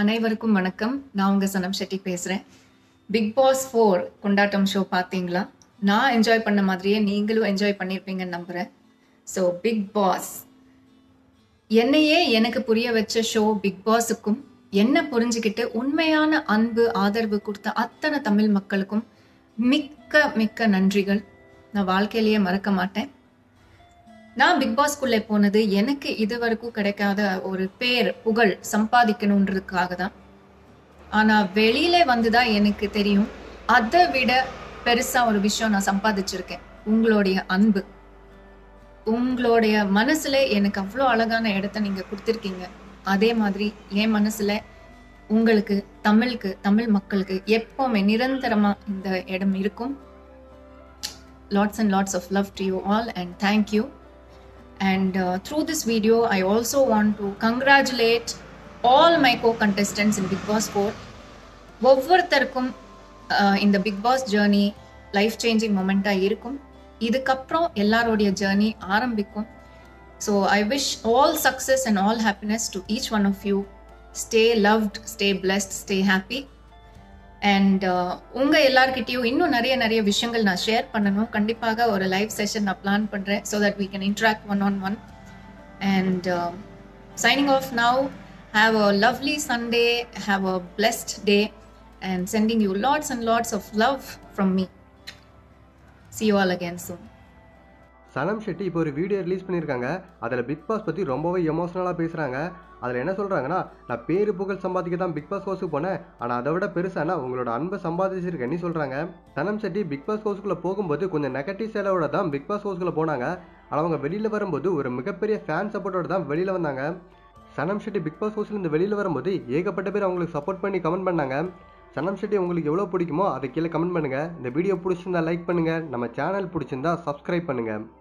அனைவருக்கும் வணக்கம் நான் உங்க சனம் ஷெட்டி பேசுறேன் பிக் பாஸ் ஃபோர் கொண்டாட்டம் ஷோ பார்த்தீங்களா நான் என்ஜாய் பண்ண மாதிரியே நீங்களும் என்ஜாய் பண்ணியிருப்பீங்கன்னு நம்புறேன் ஸோ பிக் பாஸ் என்னையே எனக்கு புரிய வச்ச ஷோ பிக் பாஸுக்கும் என்ன புரிஞ்சுக்கிட்டு உண்மையான அன்பு ஆதரவு கொடுத்த அத்தனை தமிழ் மக்களுக்கும் மிக்க மிக்க நன்றிகள் நான் வாழ்க்கையிலேயே மறக்க மாட்டேன் நான் பிக் பாஸ்குள்ளே போனது எனக்கு இது வரைக்கும் கிடைக்காத ஒரு பேர் புகழ் சம்பாதிக்கணுன்றதுக்காக தான் ஆனா வெளியில வந்துதான் எனக்கு தெரியும் அதை விட பெருசா ஒரு விஷயம் நான் சம்பாதிச்சிருக்கேன் உங்களுடைய அன்பு உங்களுடைய மனசுல எனக்கு அவ்வளோ அழகான இடத்த நீங்க கொடுத்துருக்கீங்க அதே மாதிரி என் மனசுல உங்களுக்கு தமிழுக்கு தமிழ் மக்களுக்கு எப்பவுமே நிரந்தரமா இந்த இடம் இருக்கும் lots and lots of love to you all and thank you and uh, through this video i also want to congratulate all my co-contestants in big boss 4 ஒவ்வொருத்தருக்கும் uh, இந்த big boss journey life changing மொமெண்ட்டாக இருக்கும் இதுக்கப்புறம் எல்லாரோடைய journey ஆரம்பிக்கும் so I wish all success and all happiness to each one of you stay loved stay blessed stay happy and உங்க எல்லார்கிட்டயும் இன்னும் நிறைய நிறைய விஷயங்கள் நான் ஷேர் பண்ணணும் கண்டிப்பாக ஒரு லைவ் செஷன் நான் பிளான் பண்றேன் so that we can interact one on one and signing off now have a lovely Sunday have a blessed day and sending you lots and lots of love from me see you all again soon Sanam Shetty இப்போ ஒரு video release பண்ணியிருக்காங்க அதில் big pass பற்றி ரொம்பவே எமோஷனலாக பேசுகிறாங்க அதில் என்ன சொல்கிறாங்கன்னா நான் பேரு புகழ் சம்பாதிக்க தான் பிக் பாஸ் ஹவுஸுக்கு போனேன் ஆனால் அதை விட பெருசானா உங்களோட அன்பை சம்பாதிச்சிருக்கேன்னு சொல்கிறாங்க சனம் ஷெட்டி பிக் பாஸ் ஹவுஸ்க்குள்ளே போகும்போது கொஞ்சம் நெகட்டிவ் சேலோட தான் பிக் பாஸ் ஹவுஸ்க்குள்ளே போனாங்க ஆனால் அவங்க வெளியில் வரும்போது ஒரு மிகப்பெரிய ஃபேன் சப்போர்ட்டோட தான் வெளியில் வந்தாங்க சனம் ஷெட்டி பிக் பாஸ் ஹவுஸ்லேருந்து வெளியில் வரும்போது ஏகப்பட்ட பேர் அவங்களுக்கு சப்போர்ட் பண்ணி கமெண்ட் பண்ணாங்க சனம் ஷெட்டி உங்களுக்கு எவ்வளோ பிடிக்குமோ அதை கீழே கமெண்ட் பண்ணுங்கள் இந்த வீடியோ பிடிச்சிருந்தா லைக் பண்ணுங்கள் நம்ம சேனல் பிடிச்சிருந்தா சப்ஸ்கிரைப் பண்ணுங்கள்